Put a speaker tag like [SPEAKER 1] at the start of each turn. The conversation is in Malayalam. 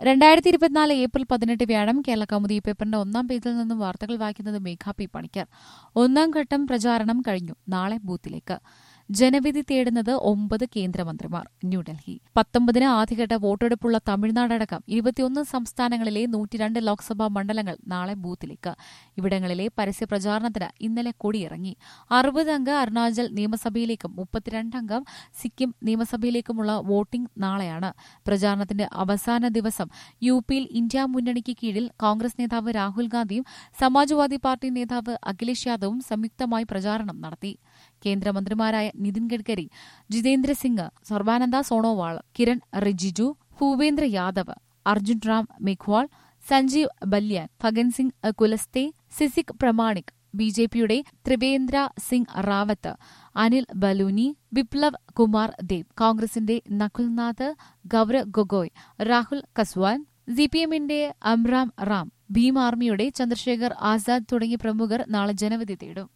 [SPEAKER 1] രണ്ടായിരത്തി ഇരുപത്തിനാല് ഏപ്രിൽ പതിനെട്ട് വ്യാഴം കേരള കൗമുദി പേപ്പറിന്റെ ഒന്നാം പേജിൽ നിന്നും വാർത്തകൾ വായിക്കുന്നത് മേഘ പി പണിക്കർ ഒന്നാം ഘട്ടം പ്രചാരണം കഴിഞ്ഞു നാളെ ബൂത്തിലേക്ക് ജനവിധി തേടുന്നത് ഒമ്പത് കേന്ദ്രമന്ത്രിമാർ ന്യൂഡൽഹി പത്തൊമ്പതിന് ആദ്യഘട്ട വോട്ടെടുപ്പുള്ള തമിഴ്നാടടക്കം ഇരുപത്തിയൊന്ന് സംസ്ഥാനങ്ങളിലെ നൂറ്റിരണ്ട് ലോക്സഭാ മണ്ഡലങ്ങൾ നാളെ ബൂത്തിലേക്ക് ഇവിടങ്ങളിലെ പരസ്യ പ്രചാരണത്തിന് ഇന്നലെ കൊടിയിറങ്ങി അറുപത് അംഗ അരുണാചൽ നിയമസഭയിലേക്കും മുപ്പത്തിരണ്ട് അംഗം സിക്കിം നിയമസഭയിലേക്കുമുള്ള വോട്ടിംഗ് നാളെയാണ് പ്രചാരണത്തിന്റെ അവസാന ദിവസം യു പിയിൽ ഇന്ത്യ മുന്നണിക്ക് കീഴിൽ കോൺഗ്രസ് നേതാവ് രാഹുൽ ഗാന്ധിയും സമാജ്വാദി പാർട്ടി നേതാവ് അഖിലേഷ് യാദവും സംയുക്തമായി പ്രചാരണം നടത്തി കേന്ദ്രമന്ത്രിമാരായ നിതിൻ ഗഡ്കരി ജിതേന്ദ്ര സിംഗ് സർബാനന്ദ സോണോവാൾ കിരൺ റിജിജു ഭൂപേന്ദ്ര യാദവ് അർജുൻ റാം മെഘ്വാൾ സഞ്ജീവ് ബല്യാൻ ഫഗൻ സിംഗ് കുലസ്തെ സിസിക് പ്രമാണിക് ബി ജെ പിയുടെ ത്രിവേന്ദ്ര സിംഗ് റാവത്ത് അനിൽ ബലൂനി ബിപ്ലവ് കുമാർ ദേവ് കോൺഗ്രസിന്റെ നകുൽനാഥ് ഗൌരവ് ഗൊഗോയ് രാഹുൽ കസ്വാൻ സി പി എമ്മിന്റെ അംറാം റാം ഭീം ആർമിയുടെ ചന്ദ്രശേഖർ ആസാദ് തുടങ്ങിയ പ്രമുഖർ നാളെ ജനവിധി തേടും